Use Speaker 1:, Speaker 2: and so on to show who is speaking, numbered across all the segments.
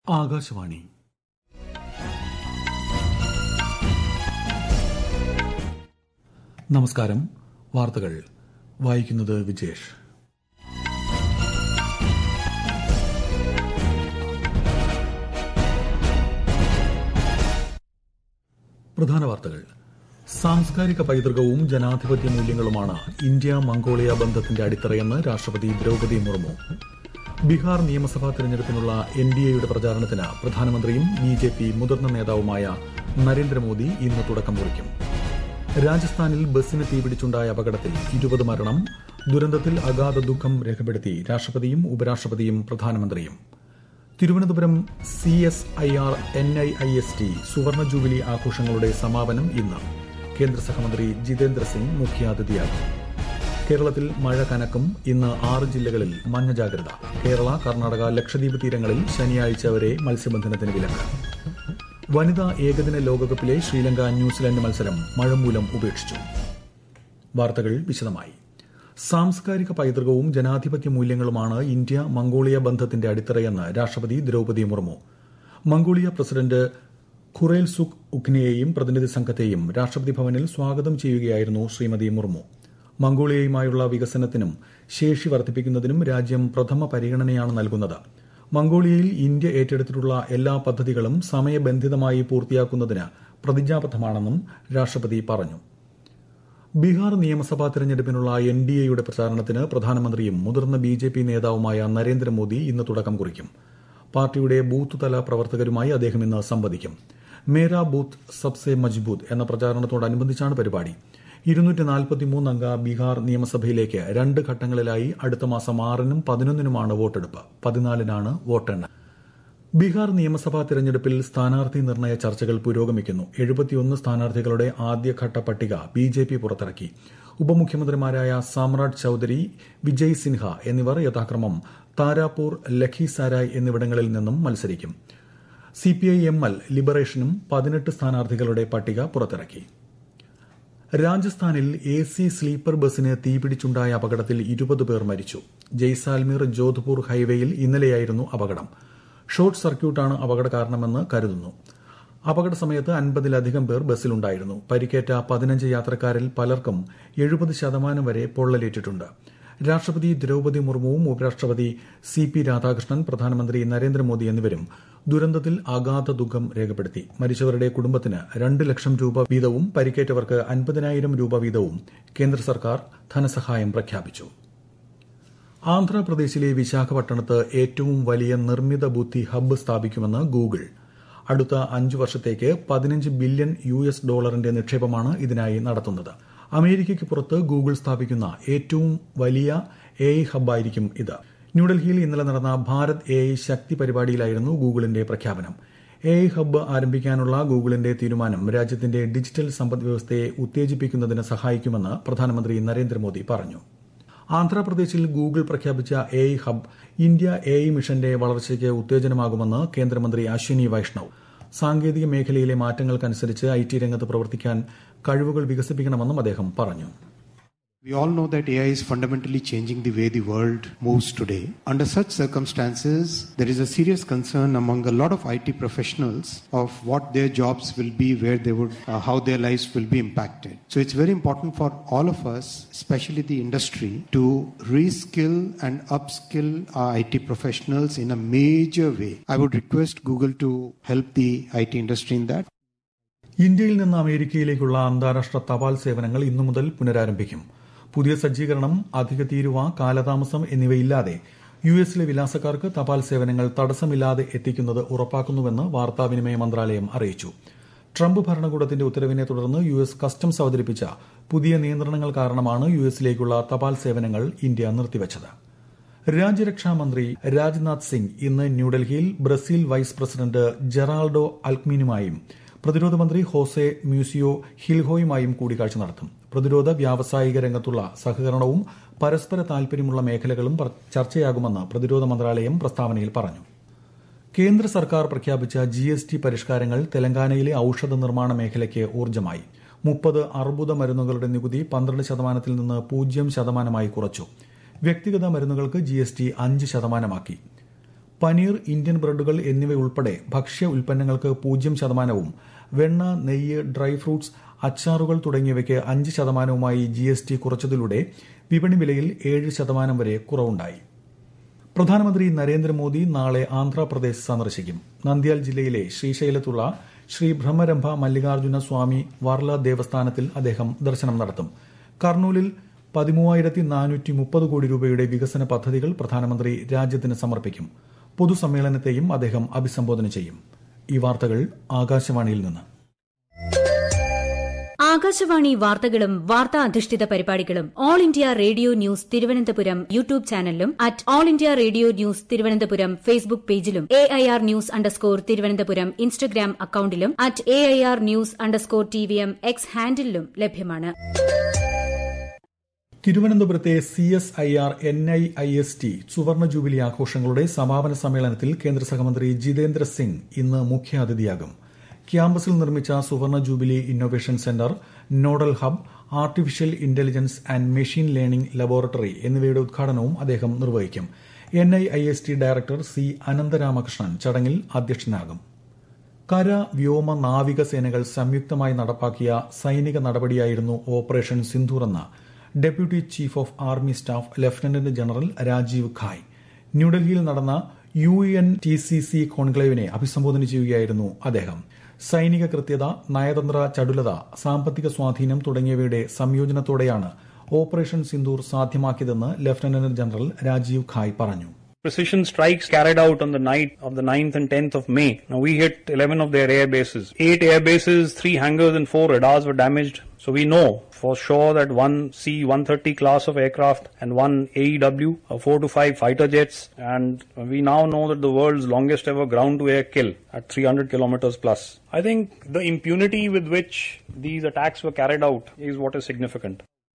Speaker 1: ആകാശവാണി നമസ്കാരം വാർത്തകൾ വായിക്കുന്നത് വിജേഷ് പ്രധാന വാർത്തകൾ സാംസ്കാരിക പൈതൃകവും ജനാധിപത്യ മൂല്യങ്ങളുമാണ് ഇന്ത്യ മംഗോളിയ ബന്ധത്തിന്റെ അടിത്തറയെന്ന് രാഷ്ട്രപതി ദ്രൌപദി മുർമു ബീഹാർ നിയമസഭാ തെരഞ്ഞെടുപ്പിനുള്ള എൻ ഡി എയുടെ പ്രചാരണത്തിന് പ്രധാനമന്ത്രിയും ബി ജെ പി മുതിർന്ന നേതാവുമായ നരേന്ദ്രമോദി ഇന്ന് തുടക്കം കുറിക്കും രാജസ്ഥാനിൽ ബസ്സിന് തീപിടിച്ചുണ്ടായ അപകടത്തിൽ ഇരുപത് മരണം ദുരന്തത്തിൽ അഗാധ ദുഃഖം രേഖപ്പെടുത്തി രാഷ്ട്രപതിയും ഉപരാഷ്ട്രപതിയും പ്രധാനമന്ത്രിയും Thiruvananthapuram C S I R N I I S T സുവർണ ജൂബിലി ആഘോഷങ്ങളുടെ സമാപനം ഇന്ന് കേന്ദ്ര സഹമന്ത്രി ജിതേന്ദ്ര സിംഗ് മുഖ്യാതിഥിയാകും കേരളത്തിൽ മഴ കനക്കും ഇന്ന് ആറ് ജില്ലകളിൽ മഞ്ഞ ജാഗ്രത കേരള കർണാടക ലക്ഷദ്വീപ് തീരങ്ങളിൽ ശനിയാഴ്ച വരെ മത്സ്യബന്ധനത്തിന് വിലക്ക് വനിതാ ഏകദിന ലോകകപ്പിലെ ശ്രീലങ്ക ന്യൂസിലൻഡ് മത്സരം മഴ മൂലം ഉപേക്ഷിച്ചു വാർത്തകൾ വിശദമായി സാംസ്കാരിക പൈതൃകവും ജനാധിപത്യ മൂല്യങ്ങളുമാണ് ഇന്ത്യ മംഗോളിയ ബന്ധത്തിന്റെ അടിത്തറയെന്ന് രാഷ്ട്രപതി Droupadi Murmu Mongolia president Khurelsukh ഉഖ്നെയെയും പ്രതിനിധി സംഘത്തെയും രാഷ്ട്രപതി ഭവനിൽ സ്വാഗതം ചെയ്യുകയായിരുന്നു ശ്രീമതി മുർമു മംഗോളിയയുമായുള്ള വികസനത്തിനും ശേഷി വർദ്ധിപ്പിക്കുന്നതിനും രാജ്യം പ്രഥമ പരിഗണനയാണ് നൽകുന്നത് മംഗോളിയയിൽ ഇന്ത്യ ഏറ്റെടുത്തിട്ടുള്ള എല്ലാ പദ്ധതികളും സമയബന്ധിതമായി പൂർത്തിയാക്കുന്നതിന് പ്രതിജ്ഞാബദ്ധമാണെന്നും രാഷ്ട്രപതി പറഞ്ഞു ബീഹാർ നിയമസഭാ തെരഞ്ഞെടുപ്പിനുള്ള എൻ ഡി എയുടെ പ്രചാരണത്തിന് പ്രധാനമന്ത്രിയും മുതിർന്ന ബി ജെ പി നേതാവുമായ നരേന്ദ്രമോദി ഇന്ന് തുടക്കം കുറിക്കും പാർട്ടിയുടെ ബൂത്ത് തല പ്രവർത്തകരുമായി അദ്ദേഹം ഇന്ന് സംവദിക്കും മേരാ ബൂത്ത് സബ്സെ മജ്ബൂത്ത് എന്ന പ്രചാരണത്തോടനുബന്ധിച്ചാണ് പരിപാടി അംഗ ബീഹാർ നിയമസഭയിലേക്ക് രണ്ട് ഘട്ടങ്ങളിലായി അടുത്ത മാസം ആറിനും പതിനൊന്നിനുമാണ് വോട്ടെടുപ്പ് പതിനാലിനാണ് വോട്ടെണ്ണൽ ബീഹാർ നിയമസഭാ തെരഞ്ഞെടുപ്പിൽ സ്ഥാനാർത്ഥി നിർണയ ചർച്ചകൾ പുരോഗമിക്കുന്നു എഴുപത്തിയൊന്ന് സ്ഥാനാർത്ഥികളുടെ ആദ്യഘട്ട പട്ടിക ബി ജെ പി പുറത്തിറക്കി ഉപമുഖ്യമന്ത്രിമാരായ സാമ്രാട് ചൌധരി വിജയ് സിൻഹ എന്നിവർ യഥാക്രമം താരാപൂർ ലഖിസാരായ് എന്നിവിടങ്ങളിൽ നിന്നും മത്സരിക്കും സിപിഐ എം എൽ ലിബറേഷനും പതിനെട്ട് സ്ഥാനാർത്ഥികളുടെ പട്ടിക പുറത്തിറക്കി രാജസ്ഥാനിൽ എ സി സ്ലീപ്പർ ബസ്സിന് തീപിടിച്ചുണ്ടായ അപകടത്തിൽ ഇരുപത് പേർ മരിച്ചു ജയ്സാൽമീർ ജോധ്പൂർ ഹൈവേയിൽ ഇന്നലെയായിരുന്നു അപകടം ഷോർട്ട് സർക്യൂട്ടാണ് അപകട കാരണമെന്ന് കരുതുന്നു അപകട സമയത്ത് അൻപതിലധികം പേർ ബസ്സിലുണ്ടായിരുന്നു പരിക്കേറ്റ പതിനഞ്ച് യാത്രക്കാരിൽ പലർക്കും എഴുപത് ശതമാനം വരെ പൊള്ളലേറ്റിട്ടുണ്ട് രാഷ്ട്രപതി ദ്രൌപദി മുർമുവും ഉപരാഷ്ട്രപതി സി പി രാധാകൃഷ്ണൻ പ്രധാനമന്ത്രി നരേന്ദ്രമോദി എന്നിവരും ദുരന്തത്തിൽ അഗാധ ദുഃഖം രേഖപ്പെടുത്തി മരിച്ചവരുടെ കുടുംബത്തിന് രണ്ട് ലക്ഷം രൂപ വീതവും പരിക്കേറ്റവർക്ക് അൻപതിനായിരം രൂപ വീതവും കേന്ദ്ര സർക്കാർ ധനസഹായം പ്രഖ്യാപിച്ചു ആന്ധ്രാപ്രദേശിലെ വിശാഖപട്ടണത്ത് ഏറ്റവും വലിയ നിർമ്മിത ബുദ്ധി ഹബ്ബ് സ്ഥാപിക്കുമെന്ന് ഗൂഗിൾ അടുത്ത അഞ്ചു വർഷത്തേക്ക് പതിനഞ്ച് ബില്യൺ യു എസ് ഡോളറിന്റെ നിക്ഷേപമാണ് ഇതിനായി നടത്തുന്നത് അമേരിക്കയ്ക്ക് പുറത്ത് ഗൂഗിൾ സ്ഥാപിക്കുന്ന ഏറ്റവും വലിയ എ ഐ ഹബ്ബായിരിക്കും ഇത് ന്യൂഡൽഹിയിൽ ഇന്നലെ നടന്ന ഭാരത് എ ഐ ശക്തി പരിപാടിയിലായിരുന്നു ഗൂഗിളിന്റെ പ്രഖ്യാപനം എ ഐ ഹബ്ബ് ആരംഭിക്കാനുള്ള ഗൂഗിളിന്റെ തീരുമാനം രാജ്യത്തിന്റെ ഡിജിറ്റൽ സമ്പദ്വ്യവസ്ഥയെ ഉത്തേജിപ്പിക്കുന്നതിന് സഹായിക്കുമെന്ന് പ്രധാനമന്ത്രി നരേന്ദ്രമോദി പറഞ്ഞു ആന്ധ്രാപ്രദേശിൽ ഗൂഗിൾ പ്രഖ്യാപിച്ച A I hub India A I മിഷന്റെ വളർച്ചയ്ക്ക് ഉത്തേജനമാകുമെന്ന് കേന്ദ്രമന്ത്രി അശ്വിനി വൈഷ്ണവ് സാങ്കേതിക മേഖലയിലെ മാറ്റങ്ങൾക്കനുസരിച്ച് ഐ ടി രംഗത്ത് പ്രവർത്തിക്കാൻ കഴിവുകൾ വികസിപ്പിക്കണമെന്നും അദ്ദേഹം പറഞ്ഞു
Speaker 2: We all know that AI is fundamentally changing the way the world moves today. Under such circumstances, there is a serious concern among a lot of IT professionals of what their jobs will be, where they would, uh, how their lives will be impacted. So it's very important for all of us, especially the industry, to reskill and upskill our IT professionals in a major way. I would request Google to help the IT industry in that.
Speaker 1: ഇന്ത്യയിൽ നിന്ന് അമേരിക്കയിലേക്കുള്ള അന്താരാഷ്ട്ര തപാൽ സേവനങ്ങൾ ഇന്നു മുതൽ പുനരാരംഭിക്കും പുതിയ സജ്ജീകരണം അധിക തീരുവ കാലതാമസം എന്നിവയില്ലാതെ യു എസിലെ വിലാസക്കാർക്ക് തപാൽ സേവനങ്ങൾ തടസ്സമില്ലാതെ എത്തിക്കുന്നത് ഉറപ്പാക്കുന്നുവെന്ന് വാർത്താവിനിമയ മന്ത്രാലയം അറിയിച്ചു ട്രംപ് ഭരണകൂടത്തിന്റെ ഉത്തരവിനെ തുടർന്ന് യു എസ് കസ്റ്റംസ് അവതരിപ്പിച്ച പുതിയ നിയന്ത്രണങ്ങൾ കാരണമാണ് യു എസിലേക്കുള്ള തപാൽ സേവനങ്ങൾ ഇന്ത്യ നിർത്തിവച്ചത് രാജ്യരക്ഷാ മന്ത്രി രാജ്നാഥ് സിംഗ് ഇന്ന് ന്യൂഡൽഹിയിൽ ബ്രസീൽ വൈസ് പ്രസിഡന്റ് ജെറാൾഡോ അൽക്മീനുമായും പ്രതിരോധ മന്ത്രി ഹോസെ മ്യൂസിയോ ഹിൽഹോയുമായും കൂടിക്കാഴ്ച നടത്തും പ്രതിരോധ വ്യാവസായിക രംഗത്തുള്ള സഹകരണവും പരസ്പര താൽപര്യമുള്ള മേഖലകളും ചർച്ചയാകുമെന്ന് പ്രതിരോധ മന്ത്രാലയം പ്രസ്താവനയിൽ പറഞ്ഞു കേന്ദ്ര സർക്കാർ പ്രഖ്യാപിച്ച ജി എസ് ടി പരിഷ്കാരങ്ങൾ തെലങ്കാനയിലെ ഔഷധ നിർമ്മാണ മേഖലയ്ക്ക് ഊർജ്ജമായി മുപ്പത് അർബുദ മരുന്നുകളുടെ നികുതി പന്ത്രണ്ട് ശതമാനത്തിൽ നിന്ന് പൂജ്യം ശതമാനമായി കുറച്ചു വ്യക്തിഗത മരുന്നുകൾക്ക് ജി എസ് ടി അഞ്ച് ശതമാനമാക്കി പനീർ ഇന്ത്യൻ ബ്രെഡുകൾ എന്നിവയുൾപ്പെടെ ഭക്ഷ്യ ഉൽപ്പന്നങ്ങൾക്ക് പൂജ്യം ശതമാനവും വെണ്ണ നെയ്യ് ഡ്രൈ ഫ്രൂട്ട്സ് അച്ചാറുകൾ തുടങ്ങിയവയ്ക്ക് അഞ്ച് ശതമാനവുമായി ജി എസ് ടി കുറച്ചതിലൂടെ വിപണി വിലയിൽ ഏഴ് ശതമാനം വരെ കുറവുണ്ടായി പ്രധാനമന്ത്രി നരേന്ദ്രമോദി നാളെ ആന്ധ്രാപ്രദേശ് സന്ദർശിക്കും നന്ദ്യാൽ ജില്ലയിലെ ശ്രീശൈലത്തുള്ള ശ്രീ ബ്രഹ്മരംഭ മല്ലികാർജ്ജുന സ്വാമി വാർല ദേവസ്ഥാനത്തിൽ അദ്ദേഹം ദർശനം നടത്തും കർണൂലിൽ പതിമൂവായിരത്തി നാനൂറ്റി മുപ്പത് കോടി രൂപയുടെ വികസന പദ്ധതികൾ പ്രധാനമന്ത്രി രാജ്യത്തിന് സമർപ്പിക്കും പൊതുസമ്മേളനത്തെയും അദ്ദേഹം അഭിസംബോധന ചെയ്യും ഈ വാർത്തകൾ ആകാശവാണിയിൽ നിന്ന്
Speaker 3: ആകാശവാണി വാർത്തകളും വാർത്താ അധിഷ്ഠിത പരിപാടികളും All India Radio News Thiruvananthapuram YouTube ചാനലിലും at All India Radio News Thiruvananthapuram Facebook പേജിലും A I R News underscore Thiruvananthapuram Instagram അക്കൌണ്ടിലും at A I R News underscore T V M X ഹാൻഡിലും ലഭ്യമാണ്
Speaker 1: തിരുവനന്തപുരത്തെ C S I R N I I S T സുവർണ jubilee ആഘോഷങ്ങളുടെ സമാപന സമ്മേളനത്തിൽ കേന്ദ്ര സഹമന്ത്രി ജിതേന്ദ്ര സിംഗ് ഇന്ന് മുഖ്യാതിഥിയാകും ക്യാമ്പസിൽ നിർമ്മിച്ച സുവർണ jubilee innovation centre nodal hub artificial intelligence and machine learning laboratory എന്നിവയുടെ ഉദ്ഘാടനവും അദ്ദേഹം നിർവഹിക്കും N I I S T director C Ananthramakrishnan ചടങ്ങിൽ അധ്യക്ഷനാകും കര വ്യോമ നാവിക സേനകൾ സംയുക്തമായി നടപ്പാക്കിയ സൈനിക നടപടിയായിരുന്നു ഓപ്പറേഷൻ സിന്ധൂർ എന്ന deputy chief of army staff lieutenant general Rajiv Ghai ന്യൂഡൽഹിയിൽ നടന്ന U N T C C കോൺക്ലേവിനെ അഭിസംബോധന ചെയ്യുകയായിരുന്നു അദ്ദേഹം സൈനിക കൃത്യത നയതന്ത്ര ചടുലത സാമ്പത്തിക സ്വാധീനം തുടങ്ങിയവയുടെ സംയോജനത്തോടെയാണ് ഓപ്പറേഷൻ സിന്ദൂർ സാധ്യമാക്കിയതെന്ന് ലഫ്റ്റനന്റ് ജനറൽ രാജീവ് ഖായ് പറഞ്ഞു
Speaker 4: Precision strikes carried out on the night of the 9th and 10th of May. Now we hit 11 of their air bases. Eight air bases, three hangars and four radars were damaged. So we know for sure that one C-130 class of aircraft and one AEW, uh, four to five fighter jets, and we now know that the world's longest ever ground-to-air kill at 300 kilometers plus. I think the impunity with which these attacks were carried out is what is significant.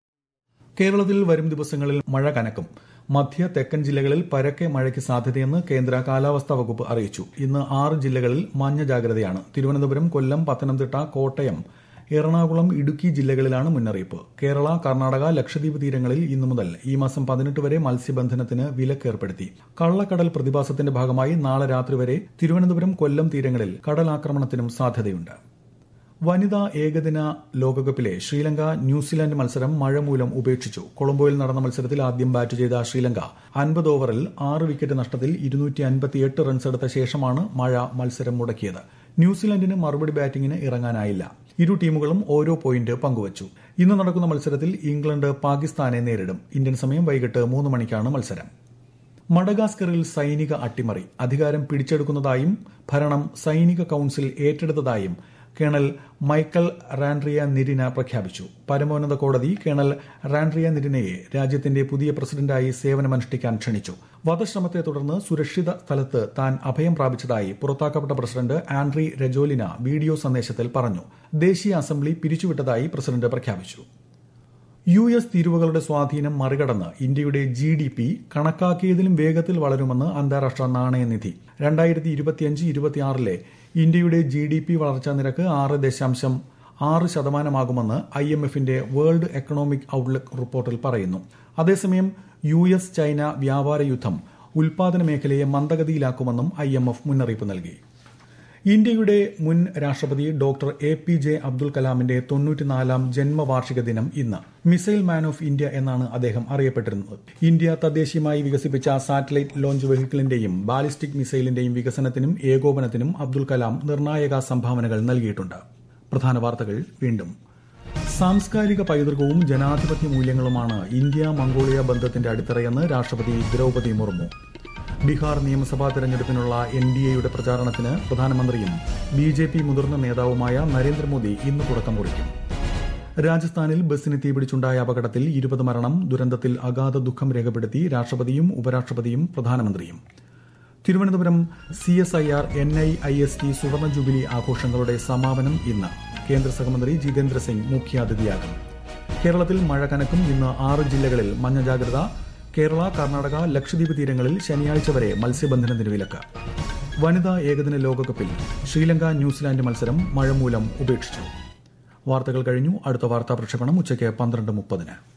Speaker 1: കേരളത്തിൽ വരും ദിവസങ്ങളിൽ മഴ കനക്കും മധ്യ തെക്കൻ ജില്ലകളിൽ പരക്കെ മഴയ്ക്ക് സാധ്യതയെന്ന് കേന്ദ്ര കാലാവസ്ഥാ വകുപ്പ് അറിയിച്ചു ഇന്ന് ആറ് ജില്ലകളിൽ മഞ്ഞ ജാഗ്രതയാണ് തിരുവനന്തപുരം കൊല്ലം പത്തനംതിട്ട കോട്ടയം എറണാകുളം ഇടുക്കി ജില്ലകളിലാണ് മുന്നറിയിപ്പ് കേരള കർണാടക ലക്ഷദ്വീപ് തീരങ്ങളിൽ ഇന്നു മുതൽ ഈ മാസം പതിനെട്ട് വരെ മത്സ്യബന്ധനത്തിന് വിലക്കേർപ്പെടുത്തി കള്ളക്കടൽ പ്രതിഭാസത്തിന്റെ ഭാഗമായി നാളെ രാത്രി വരെ തിരുവനന്തപുരം കൊല്ലം തീരങ്ങളിൽ കടലാക്രമണത്തിനും സാധ്യതയുണ്ട് വനിതാ ഏകദിന ലോകകപ്പിലെ ശ്രീലങ്ക ന്യൂസിലാൻഡ് മത്സരം മഴ മൂലം ഉപേക്ഷിച്ചു കൊളംബോയിൽ നടന്ന മത്സരത്തിൽ ആദ്യം ബാറ്റ് ചെയ്ത ശ്രീലങ്ക അൻപത് ഓവറിൽ ആറ് വിക്കറ്റ് നഷ്ടത്തിൽ ഇരുന്നൂറ്റി അൻപത്തിയെട്ട് റൺസ് എടുത്ത ശേഷമാണ് മഴ മത്സരം മുടക്കിയത് ന്യൂസിലാൻഡിന് മറുപടി ബാറ്റിംഗിന് ഇറങ്ങാനായില്ല ഇരു ടീമുകളും ഓരോ പോയിന്റ് പങ്കുവച്ചു ഇന്ന് നടക്കുന്ന മത്സരത്തിൽ ഇംഗ്ലണ്ട് പാകിസ്ഥാനെ നേരിടും ഇന്ത്യൻ സമയം വൈകിട്ട് മൂന്ന് മണിക്കാണ് മത്സരം മഡഗാസ്കറിൽ സൈനിക അട്ടിമറി അധികാരം പിടിച്ചെടുക്കുന്നതായും ഭരണം സൈനിക കൌൺസിൽ ഏറ്റെടുത്തതായും കേണൽ മൈക്കൽ റാൻഡ്രിയ നിരിന പ്രഖ്യാപിച്ചു പരമോന്നത കോടതി കേണൽ റാൻഡ്രിയ നിരിനയെ രാജ്യത്തിന്റെ പുതിയ പ്രസിഡന്റായി സേവനമനുഷ്ഠിക്കാൻ ക്ഷണിച്ചു വധശ്രമത്തെ തുടർന്ന് സുരക്ഷിത സ്ഥലത്ത് താൻ അഭയം പ്രാപിച്ചതായി പുറത്താക്കപ്പെട്ട പ്രസിഡന്റ് ആൻഡ്രി രജോലിന വീഡിയോ സന്ദേശത്തിൽ പറഞ്ഞു ദേശീയ അസംബ്ലി പിരിച്ചുവിട്ടതായി പ്രസിഡന്റ് പ്രഖ്യാപിച്ചു യു എസ് തീരുവകളുടെ സ്വാധീനം മറികടന്ന് ഇന്ത്യയുടെ ജി ഡി പി കണക്കാക്കിയതിലും വേഗത്തിൽ വളരുമെന്ന് അന്താരാഷ്ട്ര നാണയനിധി രണ്ടായിരത്തി ഇരുപത്തിയഞ്ച് ഇരുപത്തിയാറിലെ ഇന്ത്യയുടെ ജി ഡി പി വളർച്ചാ നിരക്ക് ആറ് ദശാംശം ആറ് ശതമാനമാകുമെന്ന് ഐ എം എഫിന്റെ വേൾഡ് എക്കണോമിക് ഔട്ട്ലുക്ക് റിപ്പോർട്ടിൽ പറയുന്നു അതേസമയം യു എസ് ചൈന വ്യാപാര യുദ്ധം ഉൽപാദന മേഖലയെ മന്ദഗതിയിലാക്കുമെന്നും ഐ എം എഫ് മുന്നറിയിപ്പ് നൽകി ഇന്ത്യയുടെ മുൻ രാഷ്ട്രപതി doctor A P J Abdul കലാമിന്റെ തൊണ്ണൂറ്റിനാലാം ജന്മവാർഷിക ദിനം ഇന്ന് മിസൈൽ മാൻ ഓഫ് ഇന്ത്യ എന്നാണ് അദ്ദേഹം അറിയപ്പെട്ടിരുന്നത് ഇന്ത്യ തദ്ദേശീയമായി വികസിപ്പിച്ച സാറ്റലൈറ്റ് ലോഞ്ച് വെഹിക്കിളിന്റെയും ബാലിസ്റ്റിക് മിസൈലിന്റെയും വികസനത്തിനും ഏകോപനത്തിനും അബ്ദുൽ കലാം നിർണായക സംഭാവനകൾ നൽകിയിട്ടുണ്ട് പ്രധാന വാർത്തകൾ വീണ്ടും സാംസ്കാരിക പൈതൃകവും ജനാധിപത്യ മൂല്യങ്ങളുമാണ് ഇന്ത്യ മംഗോളിയ ബന്ധത്തിന്റെ അടിത്തറയെന്ന് രാഷ്ട്രപതി ദ്രൌപതി മുർമു ബീഹാർ നിയമസഭാ തെരഞ്ഞെടുപ്പിനുള്ള എൻ ഡി എയുടെ പ്രചാരണത്തിന് പ്രധാനമന്ത്രിയും ബി ജെ പി മുതിർന്ന നേതാവുമായ നരേന്ദ്രമോദി ഇന്ന് തുടക്കം കുറിക്കും രാജസ്ഥാനിൽ ബസ്സിന് തീപിടിച്ചുണ്ടായ അപകടത്തിൽ ഇരുപത് മരണം ദുരന്തത്തിൽ അഗാധ ദുഃഖം രേഖപ്പെടുത്തി രാഷ്ട്രപതിയും ഉപരാഷ്ട്രപതിയും പ്രധാനമന്ത്രിയും Thiruvananthapuram C S I R N I I S T സുവർണ ജൂബിലി ആഘോഷങ്ങളുടെ സമാപനം ഇന്ന് കേന്ദ്ര സഹമന്ത്രി ജിതേന്ദ്ര സിംഗ് മുഖ്യാതിഥിയാകും കേരളത്തിൽ മഴ കനക്കും ഇന്ന് ആറ് ജില്ലകളിൽ മഞ്ഞ ജാഗ്രത കേരള കർണാടക ലക്ഷദ്വീപ് തീരങ്ങളിൽ ശനിയാഴ്ച വരെ മത്സ്യബന്ധനത്തിന് വിലക്ക് വനിതാ ഏകദിന ലോകകപ്പിൽ ശ്രീലങ്ക ന്യൂസിലാൻഡ് മത്സരം മഴ മൂലം ഉപേക്ഷിച്ചു വാർത്തകൾ കഴിഞ്ഞു അടുത്ത വാർത്താ പ്രക്ഷേപണം ഉച്ചയ്ക്ക് പന്ത്രണ്ട് മുപ്പതിന്